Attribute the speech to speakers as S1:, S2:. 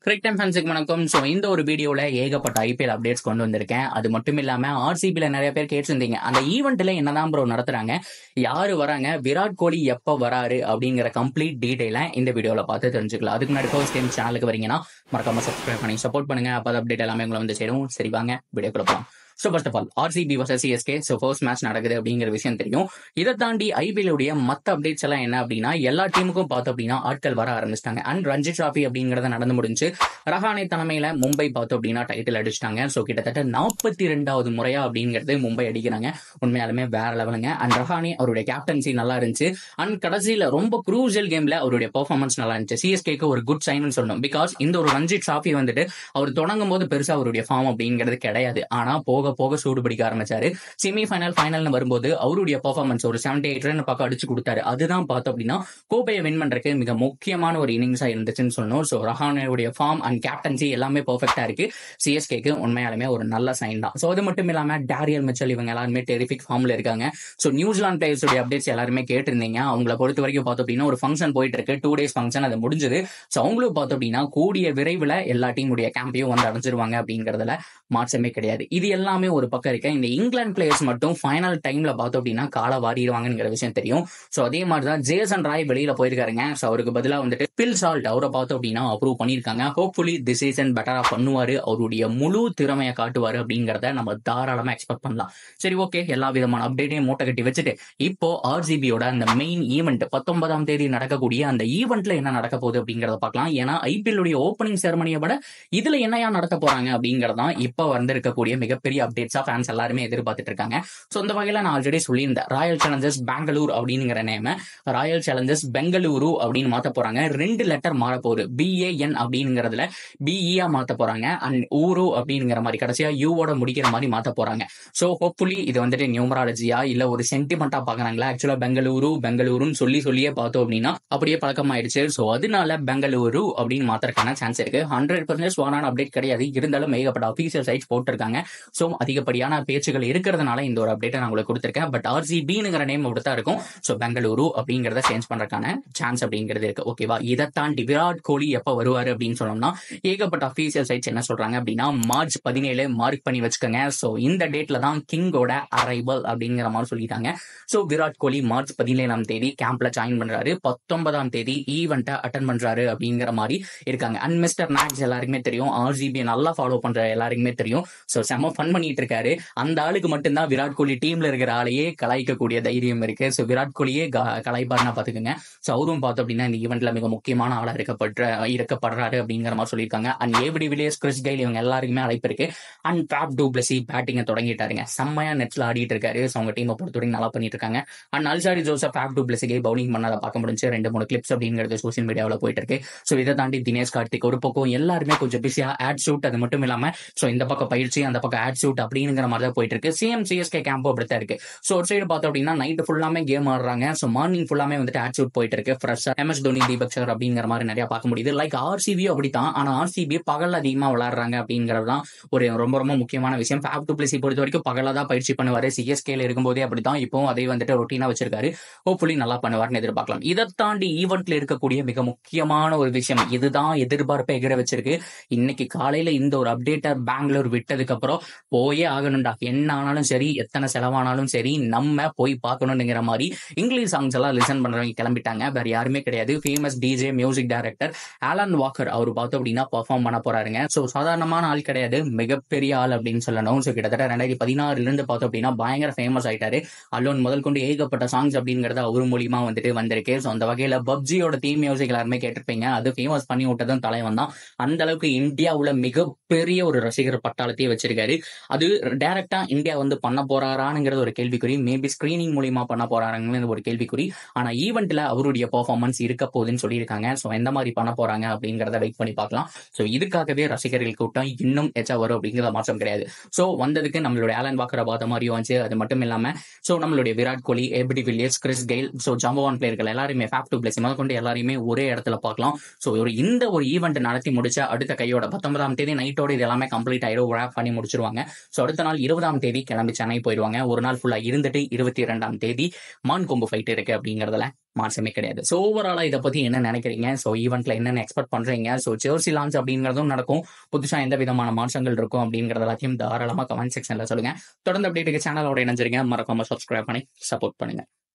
S1: கிரிக் time ஃபேன்ஸுக்கு வணக்கம் so இந்த ஒரு வீடியோவில் ஏகப்பட்ட ஐபிஎல் அப்டேட்ஸ் கொண்டு வந்திருக்கேன் அது மட்டும் இல்லாமல் ஆர்சிபியில் நிறைய பேர் கேட்டிருந்தீங்க அந்த ஈவெண்ட்டில் என்னதான் ப்ரோ நடத்துறாங்க யார் வராங்க விராட் கோலி எப்போ வராரு அப்படிங்கிற கம்ப்ளீட் டீட்டெயிலை இந்த வீடியோவில் பார்த்து தெரிஞ்சுக்கலாம் அதுக்கு முன்னாடி ஃபர்ஸ்ட் டைம் சேனலுக்கு வரீங்கன்னா மறக்காம சப்ஸ்கிரைப் பண்ணி சப்போர்ட் பண்ணுங்க அப்போ அப்டேட் எல்லாமே உங்களை வந்து சேரும் சரி வாங்க வீடியோ கொடுப்போம் so first of all RCB versus CSK so first match நடக்குது அப்படிங்கிற விஷயம் தெரியும் இதை தாண்டி ஐபிஎல் உடைய மற்ற அப்டேட்ஸ் எல்லாம் என்ன அப்படின்னா எல்லா டீமுக்கும் பார்த்தோம் அப்படின்னா ஆட்கள் வர ஆரம்பிச்சிட்டாங்க அண்ட் ரஞ்சி டிராஃபி அப்படிங்கறத நடந்து முடிஞ்சு ரஹானே தலைமையில மும்பை பார்த்தோம் அப்படின்னா டைட்டில் அடிச்சிட்டாங்க ஸோ கிட்டத்தட்ட நாற்பத்தி ரெண்டாவது முறையா அப்படிங்கிறது மும்பை அடிக்கிறாங்க உண்மையாலுமே வேற லெவலுங்க அண்ட் ரஹானே அவருடைய கேப்டன்சி நல்லா இருந்துச்சு அண்ட் கடைசியில ரொம்ப குரூசியல் கேம்ல அவருடைய பெர்ஃபார்மன்ஸ் நல்லா இருந்துச்சு சிஎஸ்கேக்கு ஒரு குட் சைன் சொல்லணும் பிகாஸ் இந்த ஒரு ரஞ்சி டிராஃபி வந்துட்டு அவர் தொடங்கும் போது பெருசா அவருடைய ஃபார்ம் அப்படிங்கிறது கிடையாது ஆனா போக போக சூடு பிடிக்க ஆரம்பிச்சாரு செமி ஃபைனல் ஃபைனல்னு வரும்போது அவருடைய பெர்ஃபார்மன்ஸ் ஒரு செவன்டி எயிட் ரன் பக்கம் அடிச்சு கொடுத்தாரு அதுதான் பார்த்தோம் அப்படின்னா கோப்பையை வின் பண்றதுக்கு மிக முக்கியமான ஒரு இன்னிங்ஸா இருந்துச்சுன்னு சொல்லணும் ஸோ ரஹானுடைய ஃபார்ம் அண்ட் கேப்டன்சி எல்லாமே பர்ஃபெக்டா இருக்கு சிஎஸ்கேக்கு உண்மையாலுமே ஒரு நல்ல சைன் தான் ஸோ அது மட்டும் இல்லாம டேரியல் மிச்சல் இவங்க எல்லாருமே டெரிஃபிக் ஃபார்ம்ல இருக்காங்க ஸோ நியூசிலாந்து பிளேயர்ஸுடைய அப்டேட்ஸ் எல்லாருமே கேட்டிருந்தீங்க அவங்கள பொறுத்த வரைக்கும் பார்த்தோம் அப்படின்னா ஒரு ஃபங்க்ஷன் போயிட்டு இருக்கு டூ டேஸ் ஃபங்க்ஷன் அது முடிஞ்சது ஸோ அவங்களும் பார்த்தோம் அப்படின்னா கூடிய விரைவில் எல்லா டீமுடைய கேம்பையும் வந்து அடைஞ்சிருவாங்க அப்படிங்கறதுல மாற்றமே கிடையாது இது எல்லாமே ஒரு பக்கம் இருக்கு இந்த இங்கிலாந்து பிளேயர்ஸ் மட்டும் ஃபைனல் டைம்ல பார்த்தோம் அப்படின்னா காலை வாரிடுவாங்கிற விஷயம் தெரியும் ஸோ அதே மாதிரி தான் ஜேசன் ராய் வெளியில போயிருக்காருங்க ஸோ அவருக்கு பதிலாக வந்துட்டு பில் சால்ட் அவரை பார்த்தோம் அப்படின்னா அப்ரூவ் பண்ணியிருக்காங்க ஹோப்ஃபுல்லி திஸ் சீசன் பெட்டரா பண்ணுவாரு அவருடைய முழு திறமையை காட்டுவாரு அப்படிங்கறத நம்ம தாராளமா எக்ஸ்பெக்ட் பண்ணலாம் சரி ஓகே எல்லா விதமான அப்டேட்டையும் மூட்டை கட்டி வச்சுட்டு இப்போ ஆர்சிபியோட அந்த மெயின் ஈவெண்ட் பத்தொன்பதாம் தேதி நடக்கக்கூடிய அந்த ஈவெண்ட்ல என்ன நடக்க போகுது அப்படிங்கறத பார்க்கலாம் ஏன்னா ஐபிஎல் உடைய ஓப்பனிங் செரமனியை விட இதுல என்னையா நடத்த போறாங்க அப்படிங்கறதான் இப்போ வந்திருக்கக்கூடிய மிகப்பெரிய அப்டேட்ஸா ஃபேன்ஸ் எல்லாருமே எதிர்பார்த்துட்டு இருக்காங்க ஸோ இந்த வகையில நான் ஆல்ரெடி சொல்லியிருந்தேன் ராயல் சேலஞ்சர்ஸ் பெங்களூர் அப்படிங்கிற நேம ராயல் சேலஞ்சர்ஸ் பெங்களூரு அப்படின்னு மாத்த போறாங்க ரெண்டு லெட்டர் மாற போகுது பிஏஎன் அப்படிங்கிறதுல பிஇயா மாத்த போறாங்க அண்ட் ஊரு அப்படிங்கிற மாதிரி கடைசியா யூவோட முடிக்கிற மாதிரி மாத்த போறாங்க ஸோ ஹோப்ஃபுல்லி இது வந்துட்டு நியூமராலஜியா இல்ல ஒரு சென்டிமெண்டா பாக்குறாங்களா ஆக்சுவலா பெங்களூரு பெங்களூருன்னு சொல்லி சொல்லியே பார்த்தோம் அப்படின்னா அப்படியே பழக்கமாயிடுச்சு ஸோ அதனால பெங்களூரு அப்படின்னு மாத்திரக்கான சான்ஸ் இருக்கு ஹண்ட்ரட் பர்சன்டேஜ் வானான அப்டேட் கிடையாது இருந்தாலும் ஏகப்பட்ட அஃபீஷியல் சைட்ஸ் போட்டிருக்காங்க ஸோ அதிகப்படியான பேச்சுகள் இருக்கிறதுனால இந்த ஒரு அப்டேட்டை நான் உங்களுக்கு கொடுத்துருக்கேன் பட் ஆர்சிபிங்கிற நேம் அப்படி தான் இருக்கும் ஸோ பெங்களூரு அப்படிங்கிறத சேஞ்ச் பண்றதுக்கான சான்ஸ் அப்படிங்கிறது இருக்கு ஓகேவா இதை தாண்டி விராட் கோலி எப்போ வருவார் அப்படின்னு சொன்னோம்னா ஏகப்பட்ட அஃபீஷியல் சைட்ஸ் என்ன சொல்றாங்க அப்படின்னா மார்ச் பதினேழு மார்க் பண்ணி வச்சுக்கோங்க ஸோ இந்த டேட்ல தான் கிங்கோட அரைவல் அப்படிங்கிற மாதிரி சொல்லிட்டாங்க ஸோ விராட் கோலி மார்ச் பதினேழாம் தேதி கேம்ப்ல ஜாயின் பண்றாரு பத்தொன்பதாம் தேதி ஈவெண்ட்டை அட்டன் பண்றாரு அப்படிங்கிற மாதிரி இருக்காங்க அண்ட் மிஸ்டர் மேக்ஸ் எல்லாருக்குமே தெரியும் ஆர்ஜிபி நல்லா ஃபாலோ பண்ற எல்லாருக்குமே தெரியும் ஸோ செம்ம ஃபன் பண்ணிட்டு இருக்காரு அந்த ஆளுக்கு மட்டும்தான் விராட் கோலி டீம்ல இருக்கிற ஆளையே கலாய்க்கக்கூடிய தைரியம் இருக்கு ஸோ விராட் கோலியே கலாய்ப்பாருன்னா பாத்துக்கோங்க ஸோ அவரும் பார்த்தோம் அப்படின்னா இந்த ஈவெண்ட்ல மிக முக்கியமான ஆளா இருக்கப்படுற இருக்கப்படுறாரு அப்படிங்கிற மாதிரி சொல்லியிருக்காங்க and AB de Villiers Chris Gayle இவங்க எல்லாருக்குமே அழைப்பு இருக்கு அண்ட் டாப் டூப்ளசி பேட்டிங்கை தொடங்கிட்டாருங்க செம்மையா நெட்ல ஆடிட்டு இருக்காரு ஸோ அவங்க டீமை பொறுத்த வரைக்கும் நல்லா பண்ணிட்டு இருக்காங்க அண்ட் அல்சாரி ஜோசப் டாப் டூப்ளசிக்கு பவுலிங் பண்ணாத பார்க்க முடிஞ்சு ரெண்டு மூணு கிளிப்ஸ் அப்படிங்கிறது சோசியல் மீடியாவில் போயிட்டு இருக்கு ஸோ இதை தாண்டி தினேஷ் கார்த்திக் ஒரு பக்கம் எல்லாருமே கொஞ்சம் பிஸியா ஆட் ஷூட் அது மட்டும் இல்லாம ஸோ இந்த பக்கம் பயிற்சி அந்த பக்கம் ஆட் ஷூட் அப்படிங்கிற மாதிரி தான் போயிட்டு இருக்கு சேம் சிஎஸ்கே கேம்போ அப்படித்தான் இருக்கு ஸோ ஒரு சைடு பார்த்தோம் அப்படின்னா நைட் ஃபுல்லாமே கேம் ஆடுறாங்க ஸோ மார்னிங் ஃபுல்லாமே வந்துட்டு ஆட் ஷூட் போயிட்டு இருக்கு ஃப்ரெஷ்ஷா எம்எஸ் தோனி தீபக் சர் அப்படிங்கிற மாதிரி நிறைய பார்க்க முடியுது லைக் ஆர்சிபி அப்படித்தான் ஆனா ஆர்சிபி பகல் அதிகமா விளையாடுறாங்க அப்படிங்கிறது தான் ஒரு ரொம்ப ரொம்ப முக்கியமான விஷயம் ஃபேப் டு பிளஸி பொறுத்த வரைக்கும் பகலா தான் பயிற்சி பண்ணுவாரு சிஎஸ்கேல இருக்கும்போதே அப்படித்தான் இப்போ அதை வந்துட்டு ரொட்டீனா வச்சிருக்காரு ஹோப்ஃபுல்லி நல்லா பண்ணுவார்னு எதிர்பார்க்கலாம் இதை தாண்டி ஈவெண்ட்ல இருக்கக்கூடிய மிக முக்கியமான ஒரு விஷயம் இதுதான் எதிர்பார்ப்பை எகிர வச்சிருக்கு இன்னைக்கு காலையில இந்த ஒரு அப்டேட்டர் பெங்களூர் விட்டதுக்கு அப்புறம் போயே ஆகணும்டா என்ன ஆனாலும் சரி எத்தனை செலவானாலும் சரி நம்ம போய் பார்க்கணுங்கிற மாதிரி இங்கிலீஷ் சாங்ஸ் எல்லாம் லிசன் பண்றவங்க கிளம்பிட்டாங்க வேற யாருமே கிடையாது famous DJ music director Alan Walker அவர் பார்த்தோம் அப்படின்னா பர்ஃபார்ம் பண்ண போறாருங்க ஸோ சாதாரணமான ஆள் கிடையாது மிகப்பெரிய ஆள் அப்படின்னு சொல்லணும் ஸோ கிட்டத்தட்ட ரெண்டாயிரத்தி பதினாறுல இருந்து பார்த்தோம் அப்படின்னா பயங்கர ஃபேமஸ் ஆயிட்டாரு அலோன் முதல் கொண்டு ஏகப்பட்ட சாங்ஸ் அப்படிங்கறது அவர் மூலியமா வந்துட்டு வந்திருக்கு ஸோ அந்த வகையில பப்ஜியோட தீம் மியூசிக் எல்லாருமே கேட்டிருப்பீங்க அது ஃபேமஸ் பண்ணி விட்டதும் தலைவன் தான் அந்த அளவுக்கு இந்தியாவுல மிகப்பெரிய ஒரு ரசிகர் பட்டாளத்தையே வச்சிருக்காரு அது டைரக்டா இந்தியா வந்து பண்ண போறாராங்கிறது ஒரு கேள்விக்குறி மேபி ஸ்கிரீனிங் மூலியமா பண்ண போறாருங்கிறது ஒரு கேள்விக்குறி ஆனா ஈவெண்ட்ல அவருடைய பெர்ஃபார்மன்ஸ் இருக்க போகுதுன்னு சொல்லியிருக்காங்க ஸோ எந்த மாதிரி பண்ண போறாங்க அப்படிங்கறத வெயிட் பண்ணி பார்க்கலாம் ஸோ இதுக்காகவே ரசிகர்கள் கூட்டம் இன்னும் எச்சா வரும் அப்படிங்கிற மாற்றம் கிடையாது ஸோ வந்ததுக்கு நம்மளுடைய ஆலன் வாக்கரை பார்த்த மாதிரியும் வந்துச்சு அது மட்டும் இல்லாம ஸோ நம்மளுடைய Virat Kohli AB de Villiers Chris Gayle so ஜம்பவான் பிளேயர்கள் எல்லாருமே ஃபேப் டு பிளஸ் முதல் கொண்டு எல்லாரையுமே ஒரே இடத்துல பார்க்கலாம் ஸோ ஒரு இந்த ஒரு ஈவெண்ட் நடத்தி முடிச்ச அடுத்த கையோட பத்தொன்பதாம் தேதி நைட்டோட இது எல்லாமே கம்ப்ளீட் ஆயிடும் ரேப் பண்ணி முடிச்சிருவாங்க ஸோ அடுத்த நாள் இருபதாம் தேதி கிளம்பி சென்னை போயிடுவாங்க ஒரு நாள் ஃபுல்லா இருந்துட்டு இருபத்தி இரண்டாம் தேதி மான் கொம்பு ஃபைட் இருக்கு அப்படிங்கறதுல மாற்றமே கிடையாது ஸோ ஓவராலா இதை பத்தி என்ன நினைக்கிறீங்க ஸோ ஈவெண்ட்ல என்னென்ன எக்ஸ்பெக்ட் பண்றீங்க ஸோ ஜெர்சி லான்ச் அப்படிங்கிறதும் நடக்கும் புதுசா எந்த விதமான மாற்றங்கள் இருக்கும் அப்படிங்கறது எல்லாத்தையும் தாராளமா கமெண்ட் செக்ஷன்ல சொல்லுங்க தொடர்ந்து அப்டேட்டுக்கு சேனலோட இணைஞ்சிருங்க மறக்காம சப்ஸ்கிரைப் பண்ணி சப்போர்ட் பண்ணுங்க